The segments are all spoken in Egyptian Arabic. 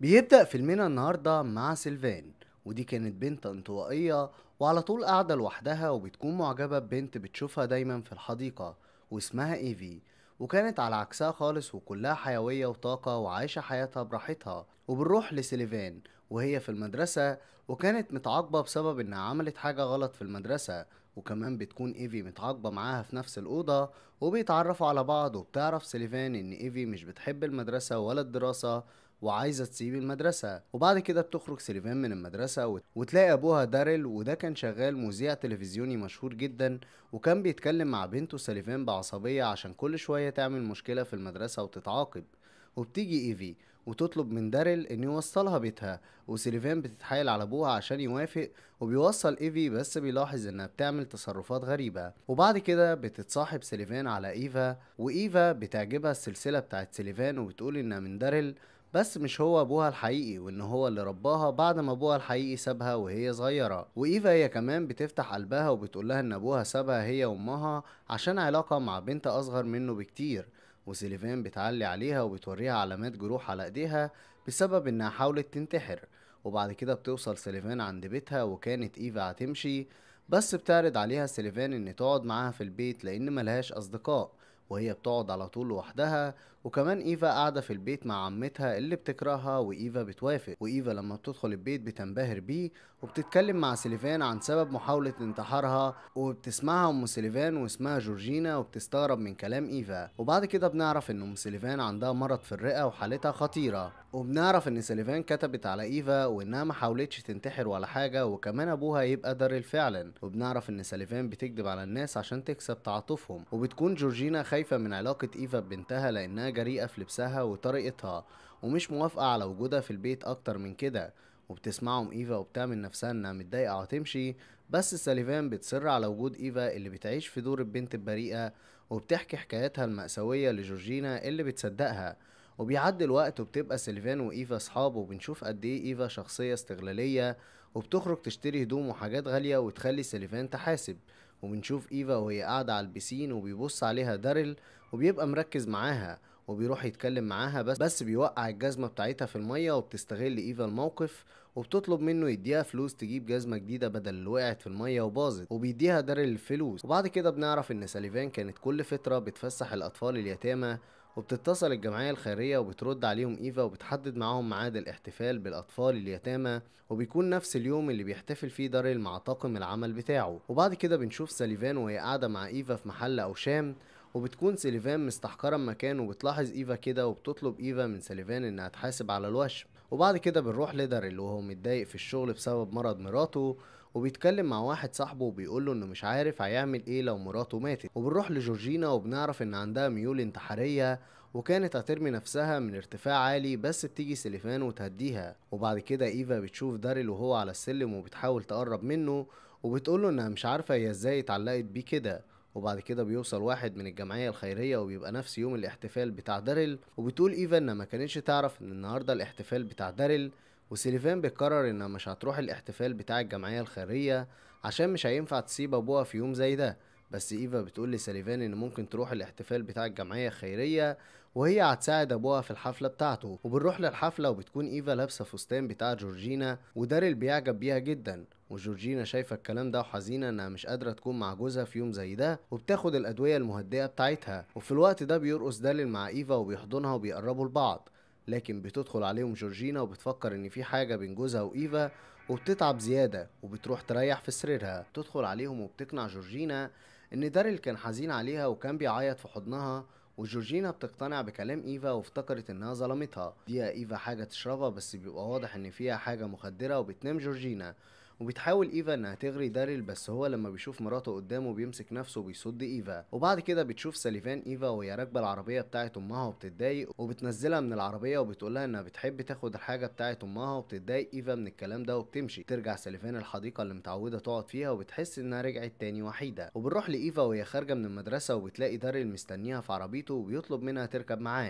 بيبدأ فيلمنا النهاردة مع سيلفان ودي كانت بنت انطوائية وعلى طول قاعدة لوحدها وبتكون معجبة ببنت بتشوفها دايما في الحديقة واسمها ايفي وكانت على عكسها خالص وكلها حيوية وطاقة وعايشة حياتها براحتها وبنروح لسيليفان وهي في المدرسة وكانت متعاقبة بسبب انها عملت حاجة غلط في المدرسة وكمان بتكون ايفي متعاقبة معاها في نفس الأوضة وبيتعرفوا على بعض وبتعرف سيليفان ان ايفي مش بتحب المدرسة ولا الدراسة وعايزة تسيب المدرسة وبعد كده بتخرج سيليفان من المدرسة وت- وتلاقي أبوها داريل وده كان شغال مذيع تلفزيوني مشهور جدا وكان بيتكلم مع بنته سيليفان بعصبية عشان كل شوية تعمل مشكلة في المدرسة وتتعاقب وبتيجي ايفي وتطلب من داريل انه يوصلها بيتها وسيليفان بتتحايل على ابوها عشان يوافق وبيوصل ايفي بس بيلاحظ انها بتعمل تصرفات غريبة وبعد كده بتتصاحب سيليفان على ايفا وايفا بتعجبها السلسلة بتاعت سيليفان وبتقول انها من داريل بس مش هو ابوها الحقيقي وان هو اللي رباها بعد ما ابوها الحقيقي سابها وهي صغيرة وايفا هي كمان بتفتح قلبها وبتقول لها ان ابوها سابها هي وامها عشان علاقة مع بنت اصغر منه بكتير وسيليفان بتعلي عليها وبتوريها علامات جروح على ايديها بسبب انها حاولت تنتحر وبعد كده بتوصل سيليفان عند بيتها وكانت ايفا هتمشي بس بتعرض عليها سيليفان ان تقعد معاها في البيت لان ملهاش اصدقاء وهي بتقعد على طول لوحدها وكمان ايفا قاعدة في البيت مع عمتها اللي بتكرهها وايفا بتوافق وايفا لما بتدخل البيت بتنبهر بيه وبتتكلم مع سيليفان عن سبب محاولة انتحارها وبتسمعها ام سيليفان واسمها جورجينا وبتستغرب من كلام ايفا وبعد كده بنعرف ان ام سيليفان عندها مرض في الرئة وحالتها خطيرة وبنعرف ان سيليفان كتبت على ايفا وانها ما حاولتش تنتحر ولا حاجة وكمان ابوها يبقى داريل فعلا وبنعرف ان سيليفان بتكذب على الناس عشان تكسب تعاطفهم وبتكون جورجينا خايفة من علاقة ايفا ببنتها لانها جريئة في لبسها وطريقتها ومش موافقة على وجودها في البيت اكتر من كده وبتسمعهم ايفا وبتعمل نفسها انها متضايقة وهتمشي بس ساليفان بتصر على وجود ايفا اللي بتعيش في دور البنت البريئة وبتحكي حكاياتها المأساوية لجورجينا اللي بتصدقها وبيعدي الوقت وبتبقى سيلفان وإيفا صحاب وبنشوف قد إيه إيفا شخصية استغلالية وبتخرج تشتري هدوم وحاجات غالية وتخلي سيلفان تحاسب وبنشوف إيفا وهي قاعدة على البسين وبيبص عليها داريل وبيبقى مركز معاها وبيروح يتكلم معاها بس بس بيوقع الجزمة بتاعتها في المية وبتستغل إيفا الموقف وبتطلب منه يديها فلوس تجيب جزمة جديدة بدل اللي وقعت في المية وباظت وبيديها داريل الفلوس وبعد كده بنعرف إن ساليفان كانت كل فترة بتفسح الأطفال اليتامى وبتتصل الجمعية الخيرية وبترد عليهم إيفا وبتحدد معاهم ميعاد الاحتفال بالأطفال اليتامى وبيكون نفس اليوم اللي بيحتفل فيه داريل مع طاقم العمل بتاعه وبعد كده بنشوف ساليفان وهي قاعدة مع إيفا في محل أو شام وبتكون سيليفان مستحقرة مكان وبتلاحظ إيفا كده وبتطلب إيفا من سيليفان إنها تحاسب على الوشم وبعد كده بنروح لداريل وهو متضايق في الشغل بسبب مرض مراته وبيتكلم مع واحد صاحبه وبيقول له انه مش عارف هيعمل ايه لو مراته ماتت وبنروح لجورجينا وبنعرف ان عندها ميول انتحارية وكانت هترمي نفسها من ارتفاع عالي بس بتيجي سيليفان وتهديها وبعد كده ايفا بتشوف داريل وهو على السلم وبتحاول تقرب منه وبتقوله انها مش عارفة هي ازاي اتعلقت بيه كده وبعد كده بيوصل واحد من الجمعية الخيرية وبيبقى نفس يوم الاحتفال بتاع داريل وبتقول ايفا انها ما كانتش تعرف ان النهاردة الاحتفال بتاع داريل وسيليفان بيقرر انها مش هتروح الاحتفال بتاع الجمعية الخيرية عشان مش هينفع تسيب ابوها في يوم زي ده بس ايفا بتقول لسيليفان ان ممكن تروح الاحتفال بتاع الجمعية الخيرية وهي هتساعد ابوها في الحفلة بتاعته وبنروح للحفلة وبتكون ايفا لابسة فستان بتاع جورجينا وداريل بيعجب بيها جدا وجورجينا شايفة الكلام ده وحزينة انها مش قادرة تكون مع جوزها في يوم زي ده وبتاخد الادوية المهدئة بتاعتها وفي الوقت ده بيرقص داريل مع ايفا وبيحضنها وبيقربوا لبعض لكن بتدخل عليهم جورجينا وبتفكر ان في حاجة بين جوزها وايفا وبتتعب زيادة وبتروح تريح في سريرها تدخل عليهم وبتقنع جورجينا ان داريل كان حزين عليها وكان بيعيط في حضنها وجورجينا بتقتنع بكلام ايفا وافتكرت انها ظلمتها دي ايفا حاجة تشربها بس بيبقى واضح ان فيها حاجة مخدرة وبتنام جورجينا وبتحاول ايفا انها تغري داريل بس هو لما بيشوف مراته قدامه بيمسك نفسه وبيصد ايفا وبعد كده بتشوف ساليفان ايفا وهي راكبه العربيه بتاعت امها وبتتضايق وبتنزلها من العربيه وبتقولها انها بتحب تاخد الحاجه بتاعت امها وبتتضايق ايفا من الكلام ده وبتمشي ترجع ساليفان الحديقه اللي متعوده تقعد فيها وبتحس انها رجعت تاني وحيده وبنروح لايفا وهي خارجه من المدرسه وبتلاقي داريل مستنيها في عربيته وبيطلب منها تركب معاه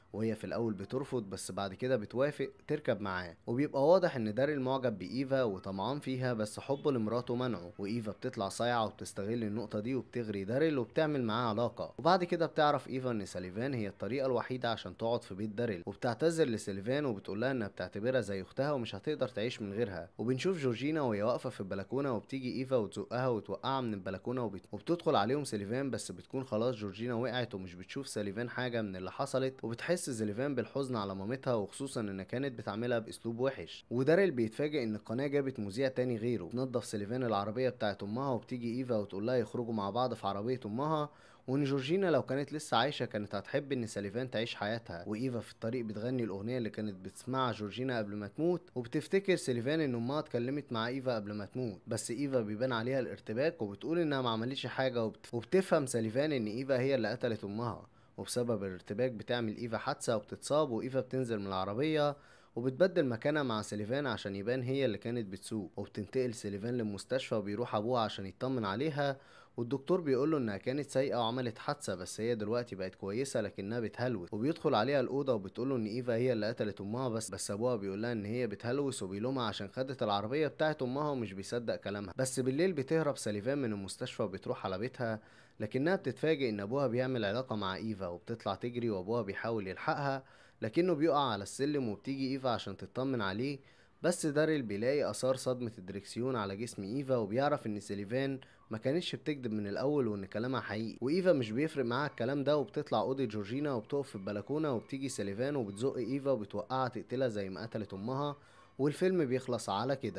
وهي في الأول بترفض بس بعد كده بتوافق تركب معاه وبيبقى واضح إن داريل معجب بإيفا وطمعان فيها بس حبه لمراته منعه وإيفا بتطلع صايعة وبتستغل النقطة دي وبتغري داريل وبتعمل معاه علاقة وبعد كده بتعرف إيفا إن ساليفان هي الطريقة الوحيدة عشان تقعد في بيت داريل وبتعتذر لسيلفان وبتقولها إنها بتعتبرها زي أختها ومش هتقدر تعيش من غيرها وبنشوف جورجينا وهي واقفة في البلكونة وبتيجي إيفا وتزقها وتوقعها من البلكونة وبت... وبتدخل عليهم سيليفان بس بتكون خلاص جورجينا وقعت ومش بتشوف سيليفان حاجة من اللي حصلت وبتحس سيليفان بالحزن على مامتها وخصوصا إن كانت بتعملها بأسلوب وحش وداريل بيتفاجئ إن القناة جابت مذيع تاني غيره بتنضف سيليفان العربية بتاعت أمها وبتيجي إيفا وتقول لها يخرجوا مع بعض في عربية أمها وان جورجينا لو كانت لسه عايشه كانت هتحب ان ساليفان تعيش حياتها وايفا في الطريق بتغني الاغنيه اللي كانت بتسمعها جورجينا قبل ما تموت وبتفتكر سيليفان ان امها اتكلمت مع ايفا قبل ما تموت بس ايفا بيبان عليها الارتباك وبتقول انها ما عملتش حاجه وبت... وبتفهم ساليفان ان ايفا هي اللي قتلت امها وبسبب الارتباك بتعمل ايفا حادثه وبتتصاب وايفا بتنزل من العربيه وبتبدل مكانها مع سيليفان عشان يبان هي اللي كانت بتسوق وبتنتقل سيليفان للمستشفى وبيروح ابوها عشان يطمن عليها والدكتور بيقوله انها كانت سايقه وعملت حادثه بس هي دلوقتي بقت كويسه لكنها بتهلوس وبيدخل عليها الاوضه وبتقوله ان ايفا هي اللي قتلت امها بس بس ابوها بيقولها ان هي بتهلوس وبيلومها عشان خدت العربيه بتاعت امها ومش بيصدق كلامها بس بالليل بتهرب ساليفان من المستشفى وبتروح على بيتها لكنها بتتفاجئ ان ابوها بيعمل علاقه مع ايفا وبتطلع تجري وابوها بيحاول يلحقها لكنه بيقع على السلم وبتيجي ايفا عشان تطمن عليه بس داريل بيلاقي اثار صدمة الدريكسيون على جسم ايفا وبيعرف ان سيليفان ما كانتش بتكذب من الاول وان كلامها حقيقي وايفا مش بيفرق معاها الكلام ده وبتطلع اوضه جورجينا وبتقف في البلكونه وبتيجي سيليفان وبتزق ايفا وبتوقعها تقتلها زي ما قتلت امها والفيلم بيخلص على كده